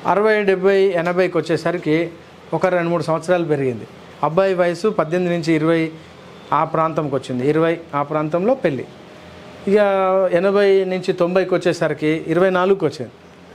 అరవై డెబ్బై ఎనభైకి వచ్చేసరికి ఒక రెండు మూడు సంవత్సరాలు పెరిగింది అబ్బాయి వయసు పద్దెనిమిది నుంచి ఇరవై ఆ ప్రాంతంకి వచ్చింది ఇరవై ఆ ప్రాంతంలో పెళ్ళి ఇక ఎనభై నుంచి తొంభైకి వచ్చేసరికి ఇరవై నాలుగుకి వచ్చింది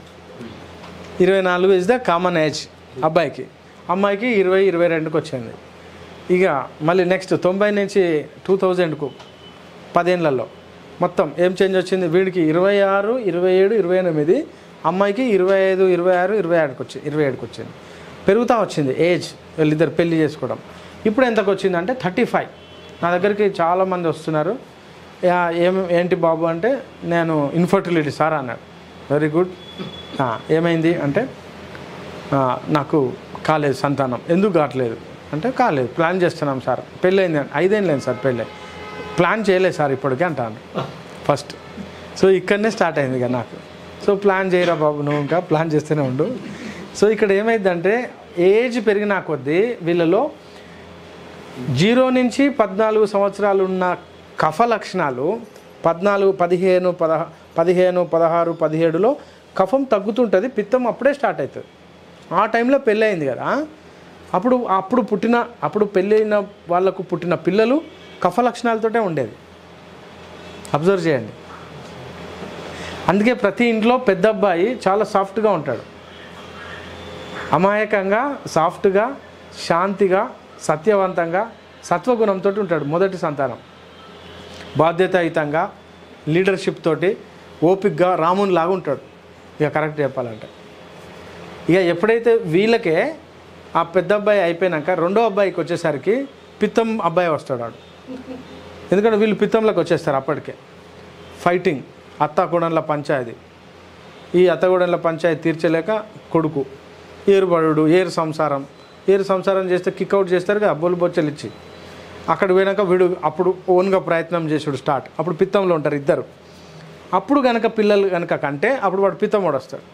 ఇరవై నాలుగు ఇస్ ద కామన్ ఏజ్ అబ్బాయికి అమ్మాయికి ఇరవై ఇరవై రెండుకి వచ్చింది ఇక మళ్ళీ నెక్స్ట్ తొంభై నుంచి టూ థౌజండ్కు పదేళ్లలో మొత్తం ఏం చేంజ్ వచ్చింది వీడికి ఇరవై ఆరు ఇరవై ఏడు ఇరవై ఎనిమిది అమ్మాయికి ఇరవై ఐదు ఇరవై ఆరు ఇరవై ఏడుకి వచ్చింది ఇరవై ఏడుకి వచ్చింది పెరుగుతూ వచ్చింది ఏజ్ వీళ్ళిద్దరు పెళ్లి చేసుకోవడం ఇప్పుడు ఎంతకు వచ్చింది అంటే థర్టీ ఫైవ్ నా దగ్గరికి చాలామంది వస్తున్నారు యా, ఏం ఏంటి బాబు అంటే నేను ఇన్ఫర్టిలిటీ సార్ అన్నాడు వెరీ గుడ్ ఏమైంది అంటే "ఆ, నాకు కాలేదు సంతానం ఎందుకు కావట్లేదు అంటే కాలేదు ప్లాన్ చేస్తున్నాం సార్ పెళ్ళయింది అని ఐదేం లేదు సార్ పెళ్ళి ప్లాన్ చేయలేదు సార్ ఇప్పటికే అంటాను ఫస్ట్ సో ఇక్కడనే స్టార్ట్ అయింది ఇక నాకు సో ప్లాన్ చేయరా బాబు నువ్వు ఇంకా ప్లాన్ చేస్తూనే ఉండు సో ఇక్కడ ఏమైందంటే ఏజ్ పెరిగిన కొద్దీ వీళ్ళలో జీరో నుంచి పద్నాలుగు సంవత్సరాలు ఉన్న కఫ లక్షణాలు పద్నాలుగు పదిహేను పదహ పదిహేను పదహారు పదిహేడులో కఫం తగ్గుతుంటుంది పిత్తం అప్పుడే స్టార్ట్ అవుతుంది ఆ టైంలో పెళ్ళి అయింది కదా అప్పుడు అప్పుడు పుట్టిన అప్పుడు పెళ్ళైన వాళ్ళకు పుట్టిన పిల్లలు కఫ లక్షణాలతోటే ఉండేది అబ్జర్వ్ చేయండి అందుకే ప్రతి ఇంట్లో పెద్ద అబ్బాయి చాలా సాఫ్ట్గా ఉంటాడు అమాయకంగా సాఫ్ట్గా శాంతిగా సత్యవంతంగా సత్వగుణంతో ఉంటాడు మొదటి సంతానం బాధ్యతాయుతంగా లీడర్షిప్ తోటి ఓపిక్గా రాముని లాగా ఉంటాడు ఇక కరెక్ట్ చెప్పాలంటే ఇక ఎప్పుడైతే వీళ్ళకే ఆ పెద్ద అబ్బాయి అయిపోయినాక రెండో అబ్బాయికి వచ్చేసరికి పిత్తం అబ్బాయి వస్తాడు వాడు ఎందుకంటే వీళ్ళు పిత్తంలోకి వచ్చేస్తారు అప్పటికే ఫైటింగ్ అత్తాకోడన్ల పంచాయతీ ఈ అత్తగూడెంల పంచాయతీ తీర్చలేక కొడుకు ఏరుబడు ఏరు సంసారం ఏరు సంసారం చేస్తే కిక్అవుట్ చేస్తారు కదా బొల్లు బొచ్చలు ఇచ్చి అక్కడ పోయినాక వీడు అప్పుడు ఓన్గా ప్రయత్నం చేసుడు స్టార్ట్ అప్పుడు పిత్తంలో ఉంటారు ఇద్దరు అప్పుడు కనుక పిల్లలు కనుక కంటే అప్పుడు వాడు పిత్తం వాడు వస్తాడు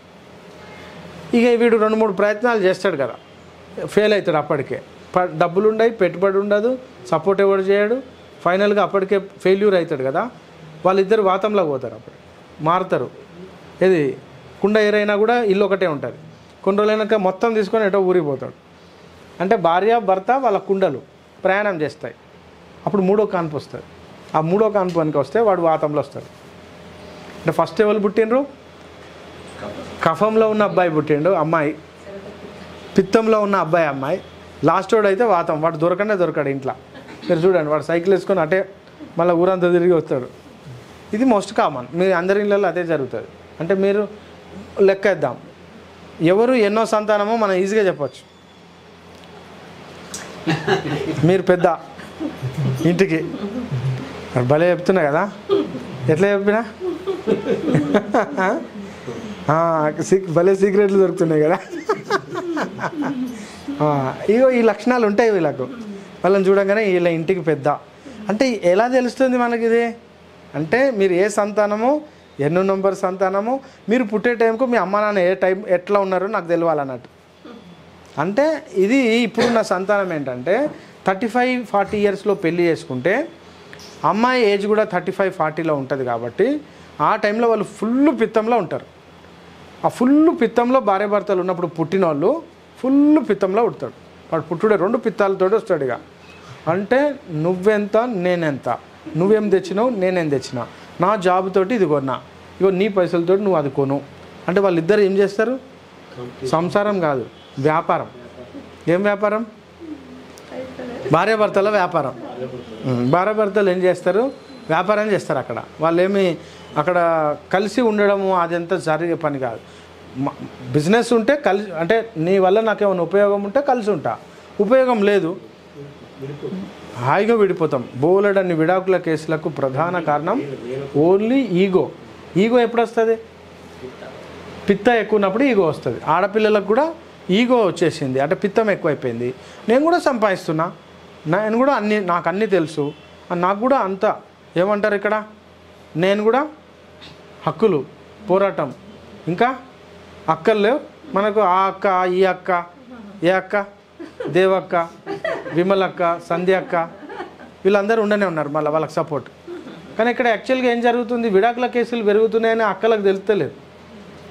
ఇక వీడు రెండు మూడు ప్రయత్నాలు చేస్తాడు కదా ఫెయిల్ అవుతాడు అప్పటికే ప- డబ్బులు ఉండవు పెట్టుబడి ఉండదు సపోర్ట్ ఎవరు చేయడు ఫైనల్గా అప్పటికే ఫెయిల్యూర్ అవుతాడు కదా వాళ్ళిద్దరు వాతంలో పోతారు అప్పుడు మారుతారు ఇది కుండ ఎరైనా కూడా ఇల్లు ఒకటే ఉంటుంది కొన్ని రోజులైనాక మొత్తం తీసుకొని ఎటో ఊరిపోతాడు అంటే భార్య భర్త వాళ్ళ కుండలు ప్రయాణం చేస్తాయి అప్పుడు మూడో కాన్పు వస్తుంది ఆ మూడో కాన్పు కనుక వస్తే వాడు వాతంలో వస్తాడు అంటే ఫస్ట్ ఎవరు పుట్టినరు కఫంలో ఉన్న అబ్బాయి పుట్టిండు అమ్మాయి పిత్తంలో ఉన్న అబ్బాయి అమ్మాయి లాస్ట్ వాడు అయితే వాతం వాడు దొరకనే దొరకడు ఇంట్లో మీరు చూడండి వాడు సైకిల్ వేసుకొని అటే మళ్ళీ ఊరంతా తిరిగి వస్తాడు ఇది మోస్ట్ కామన్ మీ అందరి ఇళ్ళల్లో అదే జరుగుతుంది అంటే మీరు లెక్కేద్దాం ఎవరు ఎన్నో సంతానమో మనం ఈజీగా చెప్పొచ్చు మీరు పెద్ద ఇంటికి మరి భలే చెప్తున్నా కదా ఎట్లా చెప్పినా ఆ, సీక్- భలే సీక్రెట్లు దొరుకుతున్నాయి కదా ఆ, ఇగో ఈ లక్షణాలు ఉంటాయి వీళ్ళకు వాళ్ళని చూడగానే వీళ్ళ ఇంటికి పెద్ద అంటే ఎలా తెలుస్తుంది మనకి ఇది అంటే మీరు ఏ సంతానమో ఎన్నో నంబర్ సంతానమో మీరు పుట్టే టైంకు మీ అమ్మ నాన్న ఏ టైం ఎట్లా ఉన్నారో నాకు తెలియాలన్నట్టు అంటే ఇది ఇప్పుడున్న సంతానం ఏంటంటే థర్టీ ఫైవ్ ఫార్టీ ఇయర్స్లో పెళ్లి చేసుకుంటే అమ్మాయి ఏజ్ కూడా థర్టీ ఫైవ్ ఫార్టీలో ఉంటుంది కాబట్టి ఆ టైంలో వాళ్ళు ఫుల్ పిత్తంలో ఉంటారు ఆ ఫుల్ పిత్తంలో భార్య భర్తలు ఉన్నప్పుడు పుట్టిన వాళ్ళు ఫుల్ పిత్తంలో పుడతాడు వాడు పుట్టుడే రెండు పిత్తాలతో వస్తాడు ఇక అంటే నువ్వెంత నేనెంత నువ్వేం తెచ్చినావు నేనేం తెచ్చినా నా జాబ్ తోటి ఇది కొన్నా ఇగో నీ పైసలతో నువ్వు అది కొను అంటే వాళ్ళిద్దరు ఏం చేస్తారు సంసారం కాదు వ్యాపారం ఏం వ్యాపారం భార్యాభర్తల వ్యాపారం ఉమ్, భార్యాభర్తలు ఏం చేస్తారు వ్యాపారం చేస్తారు అక్కడ వాళ్ళు ఏమి అక్కడ కలిసి ఉండడము అదంతా జరిగే పని కాదు మ- బిజినెస్ ఉంటే కలిసి అంటే నీ వల్ల నాకేమైనా ఉపయోగం ఉంటే కలిసి ఉంటా ఉపయోగం లేదు హాయిగా విడిపోతాం బోలెడన్ని విడాకుల కేసులకు ప్రధాన కారణం ఓన్లీ ఈగో ఈగో ఎప్పుడు వస్తుంది పిత్త ఎక్కువ ఉన్నప్పుడు ఈగో వస్తుంది ఆడపిల్లలకు కూడా ఈగో వచ్చేసింది అంటే పిత్తం ఎక్కువైపోయింది నేను కూడా సంపాదిస్తున్నా నేను కూడా అన్ని నాకు అన్నీ తెలుసు నాకు కూడా అంత ఏమంటారు ఇక్కడ నేను కూడా హక్కులు పోరాటం ఇంకా అక్కలు లేవు మనకు ఆ అక్క ఈ అక్క ఏ అక్క దేవక్క విమలక్క సంధ్య అక్క వీళ్ళందరూ ఉండనే ఉన్నారు మళ్ళీ వాళ్ళకి సపోర్ట్ కానీ ఇక్కడ యాక్చువల్గా ఏం జరుగుతుంది విడాకుల కేసులు పెరుగుతున్నాయని అక్కలకు తెలుస్తలేదు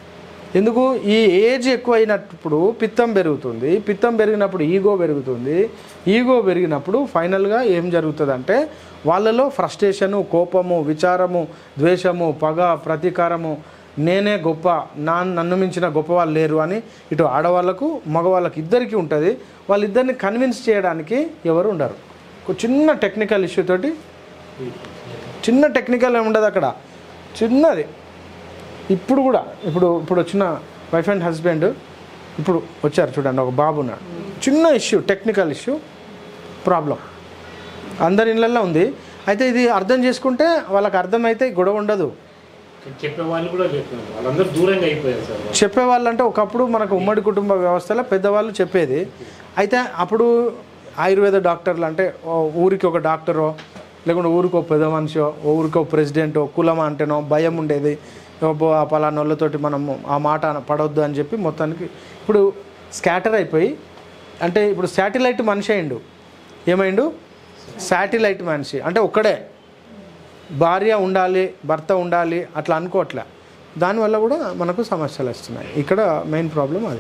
ఎందుకు ఈ ఏజ్ ఎక్కువ అయినప్పుడు పిత్తం పెరుగుతుంది పిత్తం పెరిగినప్పుడు ఈగో పెరుగుతుంది ఈగో పెరిగినప్పుడు ఫైనల్గా ఏం జరుగుతుందంటే వాళ్ళలో ఫ్రస్ట్రేషను కోపము విచారము ద్వేషము పగ ప్రతీకారము నేనే గొప్ప నా నన్ను మించిన గొప్ప వాళ్ళు లేరు అని ఇటు ఆడవాళ్ళకు మగవాళ్ళకి ఇద్దరికి ఉంటుంది వాళ్ళిద్దరిని కన్విన్స్ చేయడానికి ఎవరు ఉండరు ఒక చిన్న టెక్నికల్ ఇష్యూ తోటి చిన్న టెక్నికల్ ఏమి ఉండదు అక్కడ చిన్నది ఇప్పుడు కూడా ఇప్పుడు ఇప్పుడు వచ్చిన వైఫ్ అండ్ హస్బెండ్ ఇప్పుడు వచ్చారు చూడండి ఒక బాబు ఉన్నాడు చిన్న ఇష్యూ టెక్నికల్ ఇష్యూ ప్రాబ్లం అందరి ఇళ్ళల్లో ఉంది అయితే ఇది అర్థం చేసుకుంటే వాళ్ళకి అర్థమైతే గొడవ ఉండదు చెప్పే వాళ్ళు కూడా చెప్పారు వాళ్ళందరూ దూరంగా అయిపోయారు సార్ చెప్పేవాళ్ళు అంటే ఒకప్పుడు మనకు ఉమ్మడి కుటుంబ వ్యవస్థలో పెద్దవాళ్ళు చెప్పేది అయితే అప్పుడు ఆయుర్వేద డాక్టర్లు అంటే ఓ ఊరికి ఒక డాక్టరో లేకుంటే ఊరికి ఒక పెద్ద మనిషో ఓ ఊరికి ఒక ప్రెసిడెంటో కులం అంటేనో భయం ఉండేది ఓ ఆ పలానా వాళ్ళతోటి మనం ఆ మాట అన- పడవద్దు అని చెప్పి మొత్తానికి ఇప్పుడు స్కాటర్ అయిపోయి అంటే ఇప్పుడు శాటిలైట్ మనిషి అయిండు ఏమైండు శాటిలైట్ మనిషి అంటే ఒక్కడే భార్య ఉండాలి భర్త ఉండాలి అట్లా అనుకోవట్లే దానివల్ల కూడా మనకు సమస్యలు వస్తున్నాయి ఇక్కడ మెయిన్ ప్రాబ్లం అది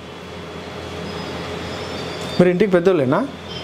మీరు ఇంటికి పెద్దోళ్ళేనా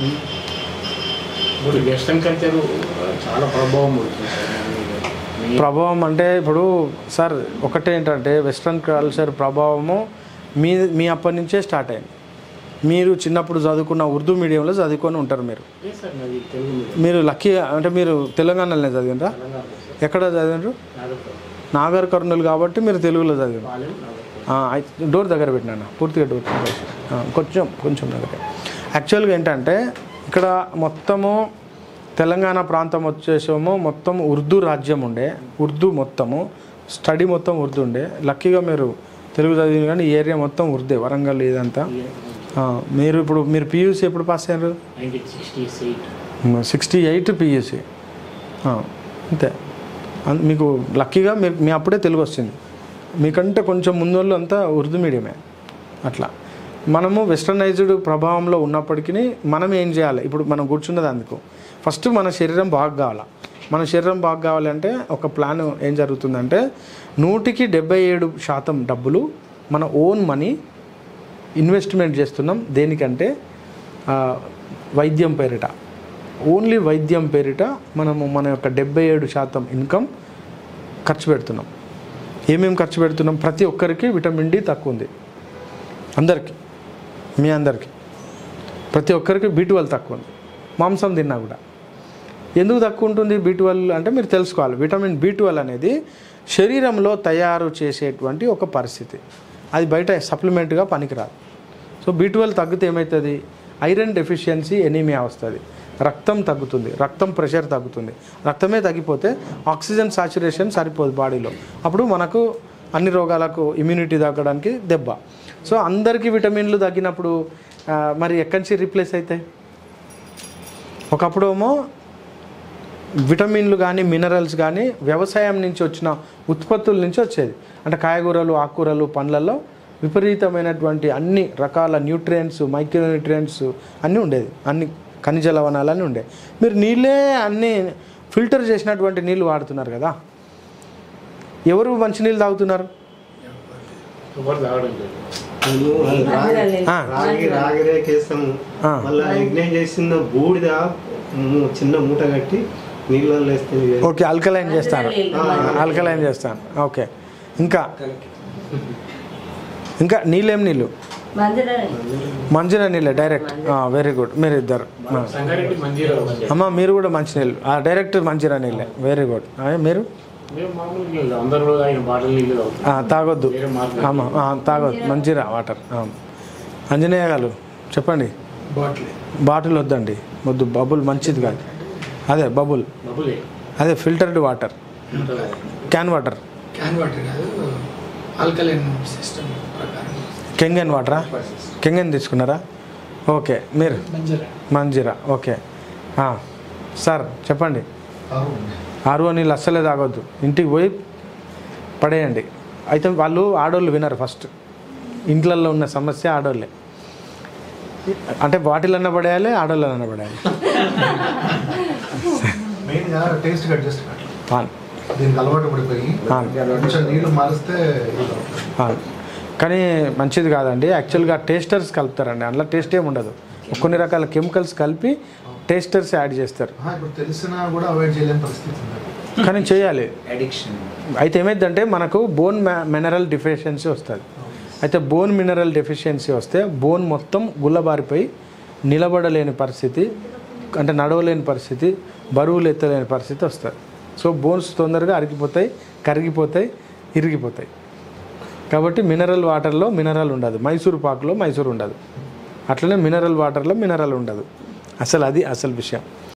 ఇప్పుడు వెస్ట్రన్ కల్చర్ చాలా ప్రభావం పడుతుంది సార్ మన మీద. మీ- ప్రభావం అంటే ఇప్పుడు సార్ ఒకటే ఏంటంటే వెస్ట్రన్ కల్చర్ ప్రభావము మీ మీ అప్పటి నుంచే స్టార్ట్ అయింది మీరు చిన్నప్పుడు చదువుకున్న ఉర్దూ మీడియంలో చదువుకొని ఉంటారు మీరు లేదు సార్ నాది తెలుగు మీద మీరు లక్కీ అంటే మీరు తెలంగాణలోనే చదివినరా తెలంగాణలో సార్ ఎక్కడ చదివినారు నాగర్కర్ నాగర్ కర్నూలు కాబట్టి మీరు తెలుగులో చదివారు పాలెం నాగర్కర్ ఆ, అయితే డోర్ దగ్గర పెట్టినాను పూర్తిగా డోర్ తీసేసి. ఆ, కొంచెం కొంచెం దగ్గర యాక్చువల్గా ఏంటంటే ఇక్కడ మొత్తము తెలంగాణ ప్రాంతం వచ్చేసేమో మొత్తం ఉర్దూ రాజ్యం ఉండే ఉర్దూ మొత్తము స్టడీ మొత్తం ఉర్దూ ఉండే లక్కీగా మీరు తెలుగు చదివిన కానీ ఈ ఏరియా మొత్తం ఉర్దే వరంగల్ ఇదంతా ఆ, మీరు ఇప్పుడు మీరు పీయూసీ ఎప్పుడు పాస్ అయ్యారు nineteen sixty eight sixty eight PUC అంతే అన్- మీకు లక్కీగా మీరు మీ అప్పుడే తెలుగు వచ్చింది మీకంటే కొంచెం ముందు వాళ్ళు అంతా ఉర్దూ మీడియమే అట్లా మనము వెస్టర్నైజ్డ్ ప్రభావంలో ఉన్నప్పటికీ మనం ఏం చేయాలి ఇప్పుడు మనం కూర్చున్నది అందుకు ఫస్ట్ మన శరీరం బాగా కావాలి మన శరీరం బాగా కావాలంటే ఒక ప్లాన్ ఏం జరుగుతుందంటే నూటికి డెబ్బై ఏడు శాతం డబ్బులు మన ఓన్ మనీ ఇన్వెస్ట్మెంట్ చేస్తున్నాం దేనికంటే ఆ, వైద్యం పేరిట ఓన్లీ వైద్యం పేరిట మనము మన యొక్క డెబ్బై ఏడు శాతం ఇన్కమ్ ఖర్చు పెడుతున్నాం ఏమేమి ఖర్చు పెడుతున్నాం ప్రతి ఒక్కరికి విటమిన్ డి తక్కువ ఉంది అందరికీ మీ అందరికీ ప్రతి ఒక్కరికి బీ ట్వెల్వ్ తక్కువ ఉంది మాంసం తిన్నా కూడా ఎందుకు తక్కువ ఉంటుంది బీ ట్వెల్వ్ అంటే మీరు తెలుసుకోవాలి విటమిన్ బీ ట్వెల్వ్ అనేది శరీరంలో తయారు చేసేటువంటి ఒక పరిస్థితి అది బయట సప్లిమెంట్గా పనికిరాదు సో బీ ట్వెల్వ్ తగ్గితే ఏమవుతుంది ఐరన్ డెఫిషియన్సీ ఎనీమియా వస్తుంది రక్తం తగ్గుతుంది రక్తం ప్రెషర్ తగ్గుతుంది రక్తమే తగ్గిపోతే ఆక్సిజన్ సాచురేషన్ సరిపోదు బాడీలో అప్పుడు మనకు అన్ని రోగాలకు ఇమ్యూనిటీ తగ్గడానికి దెబ్బ సో అందరికీ విటమిన్లు తగ్గినప్పుడు ఆ, మరి ఎక్కడి నుంచి రీప్లేస్ అవుతాయి ఒకప్పుడు ఏమో విటమిన్లు కానీ మినరల్స్ కానీ వ్యవసాయం నుంచి వచ్చిన ఉత్పత్తుల నుంచి వచ్చేది అంటే కాయగూరలు ఆకుకూరలు పండ్లలో విపరీతమైనటువంటి అన్ని రకాల న్యూట్రియంట్స్ మైక్రో న్యూట్రియంట్స్ అన్నీ ఉండేది అన్ని ఖనిజ లవణాలు అన్నీ ఉండేవి మీరు నీళ్ళే అన్నీ ఫిల్టర్ చేసినటువంటి నీళ్ళు వాడుతున్నారు కదా ఎవరు మంచి నీళ్ళు తాగుతున్నారు ఎవరు తాగడం లేదు మేము అది రాగి ఆ, రాగి రాగి రేకేస్తాము ఆ. మళ్ళీ యజ్ఞం చేసిన బూడిద ము- చిన్న మూట కట్టి నీళ్ళల్లో వేస్తే ఇవి- ఓకే అల్కలైన్ చేస్తాను అల్కలైన్ చేస్తాను ఓకే ఇంకా ఇంకా నీళ్ళేం నీళ్ళు మంచిగా నీళ్ళే డైరెక్ట్ వెరీ గుడ్ మీరు ఇద్దరు ఆ. సంగారెడ్డి మంజీరా వచ్చాయి అమ్మ మీరు కూడా మంచి నీళ్ళు డైరెక్ట్ మంచిరా నీళ్ళే వెరీ గుడ్ మీరు మేము మామూలుగా ఇక అందరూ ఆయన బాటిల్ నీళ్ళు తాగుతాం ఆ, తాగొద్దు వేరే మార్గం అమ్మ ఆ, తాగొద్దు మంచిరా వాటర్ ఆ. ఆంజనేయ గారు చెప్పండి బాటిల్ వద్దండి వద్దు బబుల్ మంచిది కాదు అదే బబుల్ డబ్బులే అదే filtered water can water can water కాదు ఆల్కలైన్ సిస్టమ్ ప్రకారం కెంగన్ వాటరా కెంగన్ తీసుకున్నారా ఓకే మీరు మంచిగా మంజీరా ఓకే ఆ, సార్ చెప్పండి ఆరు నీళ్ళు అస్సలే తాగొద్దు ఇంటికి పోయి పడేయండి అయితే వాళ్ళు ఆడోళ్ళు వినరు ఫస్ట్ ఇంట్లల్లో ఉన్న సమస్య ఆడోళ్ళే అంటే బాటిల్ పడేయాలి ఆడోళ్ళన్నా పడేయాలి మెయిన్గా టేస్ట్ అడ్జస్ట్ కావట్లేదు ఆన్ దీనికి అలవాటు పడిపోయి ఆన్ కొంచెం నీళ్లు మారిస్తే ఇది అవుతుంది. ఆన్ కానీ మంచిది కాదండి యాక్చువల్గా టేస్టర్స్ కలుపుతారండి అందులో టేస్ట్ ఏమి ఉండదు కొన్ని రకాల కెమికల్స్ కలిపి టేస్టర్స్ యాడ్ చేస్తారు ఆహా, ఇప్పుడు తెలిసినా కూడా అవాయిడ్ చేయలేని పరిస్థితి ఉంది కానీ చేయాలి అడిక్షన్ అయితే ఏమైందంటే మనకు బోన్ మినరల్ డెఫిషియన్సీ వస్తుంది అయితే బోన్ మినరల్ డెఫిషియన్సీ వస్తే బోన్ మొత్తం గుల్లబారిపోయి నిలబడలేని పరిస్థితి అంటే నడవలేని పరిస్థితి బరువులు ఎత్తలేని పరిస్థితి వస్తుంది సో బోన్స్ తొందరగా అరిగిపోతాయి కరిగిపోతాయి ఇరిగిపోతాయి కాబట్టి మినరల్ వాటర్లో మినరల్ ఉండదు మైసూరు పాకులో మైసూరు ఉండదు అట్లనే మినరల్ వాటర్లో మినరల్ ఉండదు అసలు అది అసలు విషయం